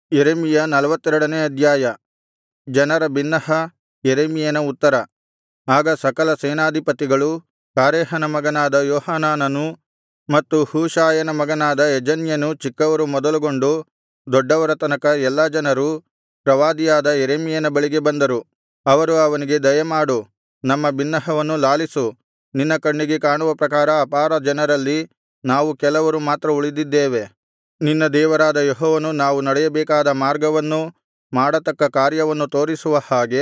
ಯೆರೆಮೀಯ ನಲ್ವತ್ತೆರಡನೇ ಅಧ್ಯಾಯ ಜನರ ಬಿನ್ನಹ ಯೆರೆಮೀಯನ ಉತ್ತರ ಆಗ ಸಕಲ ಸೇನಾಧಿಪತಿಗಳೂ ಕಾರೇಹನ ಮಗನಾದ ಯೋಹಾನಾನನೂ ಮತ್ತು ಹೂಷಾಯನ ಮಗನಾದ ಯೆಜನ್ಯನೂ ಚಿಕ್ಕವರು ಮೊದಲುಗೊಂಡು ದೊಡ್ಡವರ ತನಕ ಎಲ್ಲಾ ಜನರೂ ಪ್ರವಾದಿಯಾದ ಯೆರೆಮೀಯನ ಬಳಿಗೆ ಬಂದರು ಅವರು ಅವನಿಗೆ ದಯಮಾಡು ನಮ್ಮ ಬಿನ್ನಹವನ್ನು ಲಾಲಿಸು ನಿನ್ನ ಕಣ್ಣಿಗೆ ಕಾಣುವ ಪ್ರಕಾರ ಅಪಾರ ಜನರಲ್ಲಿ ನಾವು ಕೆಲವರು ಮಾತ್ರ ಉಳಿದಿದ್ದೇವೆ ನಿನ್ನ ದೇವರಾದ ಯೆಹೋವನು ನಾವು ನಡೆಯಬೇಕಾದ ಮಾರ್ಗವನ್ನೂ ಮಾಡತಕ್ಕ ಕಾರ್ಯವನ್ನೂ ತೋರಿಸುವ ಹಾಗೆ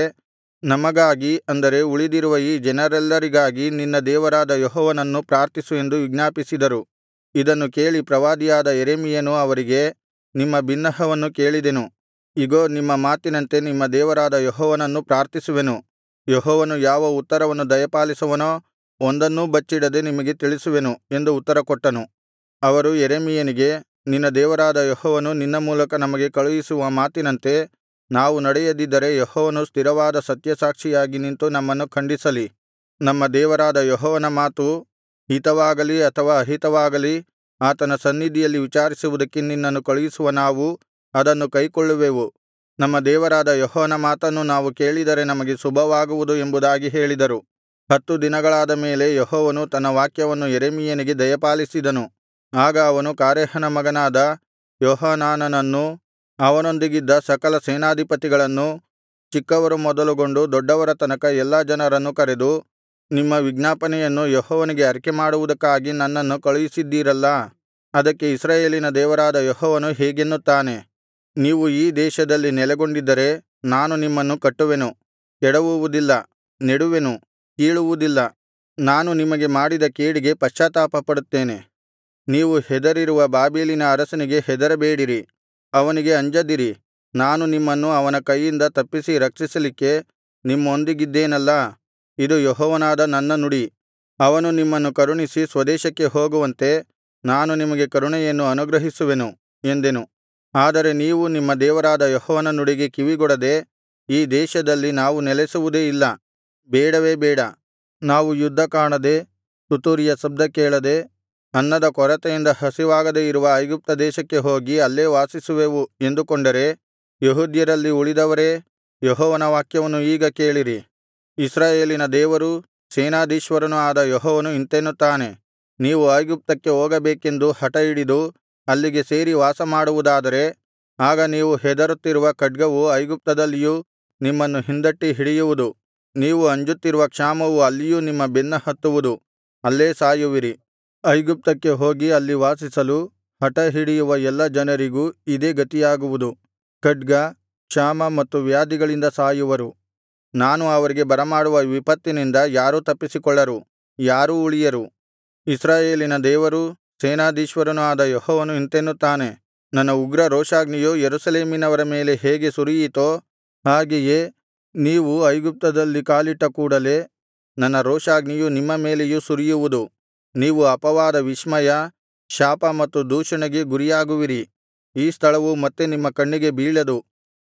ನಮಗಾಗಿ ಅಂದರೆ ಉಳಿದಿರುವ ಈ ಜನರೆಲ್ಲರಿಗಾಗಿ ನಿನ್ನ ದೇವರಾದ ಯೆಹೋವನನ್ನು ಪ್ರಾರ್ಥಿಸು ಎಂದು ವಿಜ್ಞಾಪಿಸಿದರು ಇದನ್ನು ಕೇಳಿ ಪ್ರವಾದಿಯಾದ ಯೆರೆಮೀಯನು ಅವರಿಗೆ ನಿಮ್ಮ ಬಿನ್ನಹವನ್ನು ಕೇಳಿದೆನು ಇಗೋ ನಿಮ್ಮ ಮಾತಿನಂತೆ ನಿಮ್ಮ ದೇವರಾದ ಯೆಹೋವನನ್ನು ಪ್ರಾರ್ಥಿಸುವೆನು ಯೆಹೋವನು ಯಾವ ಉತ್ತರವನ್ನು ದಯಪಾಲಿಸುವನೋ ಒಂದನ್ನೂ ಬಚ್ಚಿಡದೆ ನಿಮಗೆ ತಿಳಿಸುವೆನು ಎಂದು ಉತ್ತರಕೊಟ್ಟನು ಅವರು ಯೆರೆಮೀಯನಿಗೆ ನಿನ್ನ ದೇವರಾದ ಯೆಹೋವನು ನಿನ್ನ ಮೂಲಕ ನಮಗೆ ಕಳುಹಿಸುವ ಮಾತಿನಂತೆ ನಾವು ನಡೆಯದಿದ್ದರೆ ಯೆಹೋವನು ಸ್ಥಿರವಾದ ಸತ್ಯಸಾಕ್ಷಿಯಾಗಿ ನಿಂತು ನಮ್ಮನ್ನು ಖಂಡಿಸಲಿ ನಮ್ಮ ದೇವರಾದ ಯೆಹೋವನ ಮಾತು ಹಿತವಾಗಲಿ ಅಥವಾ ಅಹಿತವಾಗಲಿ ಆತನ ಸನ್ನಿಧಿಯಲ್ಲಿ ವಿಚಾರಿಸುವುದಕ್ಕೆ ನಿನ್ನನ್ನು ಕಳುಹಿಸುವ ನಾವು ಅದನ್ನು ಕೈಕೊಳ್ಳುವೆವು ನಮ್ಮ ದೇವರಾದ ಯೆಹೋವನ ಮಾತನ್ನು ನಾವು ಕೇಳಿದರೆ ನಮಗೆ ಶುಭವಾಗುವುದು ಎಂಬುದಾಗಿ ಹೇಳಿದರು ಹತ್ತು ದಿನಗಳಾದ ಮೇಲೆ ಯೆಹೋವನು ತನ್ನ ವಾಕ್ಯವನ್ನು ಯೆರೆಮೀಯನಿಗೆ ದಯಪಾಲಿಸಿದನು ಆಗ ಅವನು ಕಾರೇಹನ ಮಗನಾದ ಯೋಹಾನಾನನನ್ನೂ ಅವನೊಂದಿಗಿದ್ದ ಸಕಲ ಸೇನಾಧಿಪತಿಗಳನ್ನೂ ಚಿಕ್ಕವರು ಮೊದಲುಗೊಂಡು ದೊಡ್ಡವರ ತನಕ ಎಲ್ಲಾ ಜನರನ್ನು ಕರೆದು ನಿಮ್ಮ ವಿಜ್ಞಾಪನೆಯನ್ನು ಯೆಹೋವನಿಗೆ ಅರಿಕೆಮಾಡುವುದಕ್ಕಾಗಿ ನನ್ನನ್ನು ಕಳುಹಿಸಿದ್ದೀರಲ್ಲಾ ಅದಕ್ಕೆ ಇಸ್ರಾಯೇಲಿನ ದೇವರಾದ ಯೆಹೋವನು ಹೀಗೆನ್ನುತ್ತಾನೆ ನೀವು ಈ ದೇಶದಲ್ಲಿ ನೆಲೆಗೊಂಡಿದ್ದರೆ ನಾನು ನಿಮ್ಮನ್ನು ಕಟ್ಟುವೆನು ಕೆಡವುವುದಿಲ್ಲ ನೆಡುವೆನು ಕೀಳುವುದಿಲ್ಲ ನಾನು ನಿಮಗೆ ಮಾಡಿದ ಕೇಡಿಗೆ ಪಶ್ಚಾತ್ತಾಪಪಡುತ್ತೇನೆ ನೀವು ಹೆದರಿರುವ ಬಾಬೆಲಿನ ಅರಸನಿಗೆ ಹೆದರಬೇಡಿರಿ ಅವನಿಗೆ ಅಂಜದಿರಿ ನಾನು ನಿಮ್ಮನ್ನು ಅವನ ಕೈಯಿಂದ ತಪ್ಪಿಸಿ ರಕ್ಷಿಸಲಿಕ್ಕೆ ನಿಮ್ಮೊಂದಿಗಿದ್ದೇನಲ್ಲಾ ಇದು ಯೆಹೋವನಾದ ನನ್ನ ನುಡಿ ಅವನು ನಿಮ್ಮನ್ನು ಕರುಣಿಸಿ ಸ್ವದೇಶಕ್ಕೆ ಹೋಗುವಂತೆ ನಾನು ನಿಮಗೆ ಕರುಣೆಯನ್ನು ಅನುಗ್ರಹಿಸುವೆನು ಎಂದೆನು ಆದರೆ ನೀವು ನಿಮ್ಮ ದೇವರಾದ ಯೆಹೋವನ ನುಡಿಗೆ ಕಿವಿಗೊಡದೆ ಈ ದೇಶದಲ್ಲಿ ನಾವು ನೆಲೆಸುವುದೇ ಇಲ್ಲ ಬೇಡವೇ ಬೇಡ ನಾವು ಯುದ್ಧ ಕಾಣದೆ ತುತ್ತೂರಿಯ ಶಬ್ದ ಕೇಳದೆ ಅನ್ನದ ಕೊರತೆಯಿಂದ ಹಸಿವಾಗದೆ ಇರುವ ಐಗುಪ್ತ ದೇಶಕ್ಕೆ ಹೋಗಿ ಅಲ್ಲೇ ವಾಸಿಸುವೆವು ಎಂದುಕೊಂಡರೆ ಯೆಹೂದ್ಯರಲ್ಲಿ ಉಳಿದವರೇ ಯೆಹೋವನ ವಾಕ್ಯವನ್ನು ಈಗ ಕೇಳಿರಿ ಇಸ್ರಾಯೇಲಿನ ದೇವರೂ ಸೇನಾಧೀಶ್ವರನೂ ಆದ ಯೆಹೋವನು ಇಂತೆನ್ನುತ್ತಾನೆ ನೀವು ಐಗುಪ್ತಕ್ಕೆ ಹೋಗಬೇಕೆಂದು ಹಠಹಿಡಿದು ಅಲ್ಲಿಗೆ ಸೇರಿ ವಾಸಮಾಡುವುದಾದರೆ ಆಗ ನೀವು ಹೆದರುತ್ತಿರುವ ಖಡ್ಗವು ಐಗುಪ್ತದಲ್ಲಿಯೂ ನಿಮ್ಮನ್ನು ಹಿಂದಟ್ಟಿ ಹಿಡಿಯುವುದು ನೀವು ಅಂಜುತ್ತಿರುವ ಕ್ಷಾಮವು ಅಲ್ಲಿಯೂ ನಿಮ್ಮ ಬೆನ್ನ ಹತ್ತುವುದು ಅಲ್ಲೇ ಸಾಯುವಿರಿ ಐಗುಪ್ತಕ್ಕೆ ಹೋಗಿ ಅಲ್ಲಿ ವಾಸಿಸಲು ಹಠಹಿಡಿಯುವ ಎಲ್ಲಾ ಜನರಿಗೂ ಇದೇ ಗತಿಯಾಗುವುದು ಖಡ್ಗ ಕ್ಷಾಮ ಮತ್ತು ವ್ಯಾಧಿಗಳಿಂದ ಸಾಯುವರು ನಾನು ಅವರಿಗೆ ಬರಮಾಡುವ ವಿಪತ್ತಿನಿಂದ ಯಾರೂ ತಪ್ಪಿಸಿಕೊಳ್ಳರು ಯಾರೂ ಉಳಿಯರು ಇಸ್ರಾಯೇಲಿನ ದೇವರೂ ಸೇನಾಧೀಶ್ವರನೂ ಆದ ಯೆಹೋವನು ಇಂತೆನ್ನುತ್ತಾನೆ ನನ್ನ ಉಗ್ರ ರೋಷಾಗ್ನಿಯು ಯೆರೂಸಲೇಮಿನವರ ಮೇಲೆ ಹೇಗೆ ಸುರಿಯಿತೋ ಹಾಗೆಯೇ ನೀವು ಐಗುಪ್ತದಲ್ಲಿ ಕಾಲಿಟ್ಟ ಕೂಡಲೆ ನನ್ನ ರೋಷಾಗ್ನಿಯು ನಿಮ್ಮ ಮೇಲೆಯೂ ಸುರಿಯುವುದು ನೀವು ಅಪವಾದ ವಿಸ್ಮಯ ಶಾಪ ಮತ್ತು ದೂಷಣೆಗೆ ಗುರಿಯಾಗುವಿರಿ ಈ ಸ್ಥಳವು ಮತ್ತೆ ನಿಮ್ಮ ಕಣ್ಣಿಗೆ ಬೀಳದು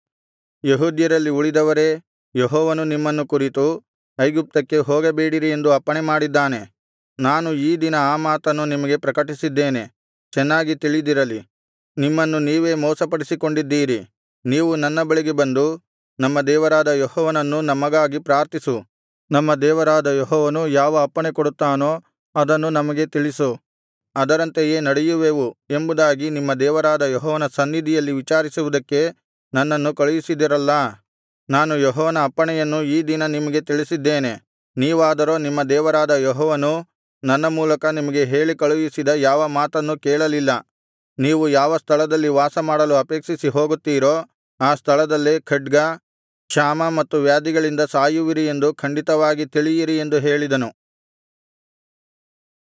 ಯೆಹೂದ್ಯರಲ್ಲಿ ಉಳಿದವರೇ ಯೆಹೋವನು ನಿಮ್ಮನ್ನು ಕುರಿತು ಐಗುಪ್ತಕ್ಕೆ ಹೋಗಬೇಡಿರಿ ಎಂದು ಅಪ್ಪಣೆಮಾಡಿದ್ದಾನೆ ನಾನು ಈ ದಿನ ಆ ಮಾತನ್ನು ನಿಮಗೆ ಪ್ರಕಟಿಸಿದ್ದೇನೆ ಚೆನ್ನಾಗಿ ತಿಳಿದಿರಲಿ ನಿಮ್ಮನ್ನು ನೀವೇ ಮೋಸಪಡಿಸಿಕೊಂಡಿದ್ದೀರಿ ನೀವು ನನ್ನ ಬಳಿಗೆ ಬಂದು ನಮ್ಮ ದೇವರಾದ ಯೆಹೋವನನ್ನು ನಮಗಾಗಿ ಪ್ರಾರ್ಥಿಸು ನಮ್ಮ ದೇವರಾದ ಯೆಹೋವನು ಯಾವ ಅಪ್ಪಣೆ ಕೊಡುತ್ತಾನೋ ಅದನ್ನು ನಮಗೆ ತಿಳಿಸು ಅದರಂತೆಯೇ ನಡೆಯುವೆವು ಎಂಬುದಾಗಿ ನಿಮ್ಮ ದೇವರಾದ ಯೆಹೋವನ ಸನ್ನಿಧಿಯಲ್ಲಿ ವಿಚಾರಿಸುವುದಕ್ಕೆ ನನ್ನನ್ನು ಕಳುಹಿಸಿದಿರಲ್ಲಾ ನಾನು ಯೆಹೋವನ ಅಪ್ಪಣೆಯನ್ನು ಈ ದಿನ ನಿಮಗೆ ತಿಳಿಸಿದ್ದೇನೆ ನೀವಾದರೋ ನಿಮ್ಮ ದೇವರಾದ ಯೆಹೋವನು ನನ್ನ ಮೂಲಕ ನಿಮಗೆ ಹೇಳಿ ಕಳುಹಿಸಿದ ಯಾವ ಮಾತನ್ನೂ ಕೇಳಲಿಲ್ಲ ನೀವು ಯಾವ ಸ್ಥಳದಲ್ಲಿ ವಾಸಮಾಡಲು ಅಪೇಕ್ಷಿಸಿ ಹೋಗುತ್ತೀರೋ ಆ ಸ್ಥಳದಲ್ಲೇ ಖಡ್ಗ ಕ್ಷಾಮ ಮತ್ತು ವ್ಯಾಧಿಗಳಿಂದ ಸಾಯುವಿರಿ ಎಂದು ಖಂಡಿತವಾಗಿ ತಿಳಿಯಿರಿ ಎಂದು ಹೇಳಿದನು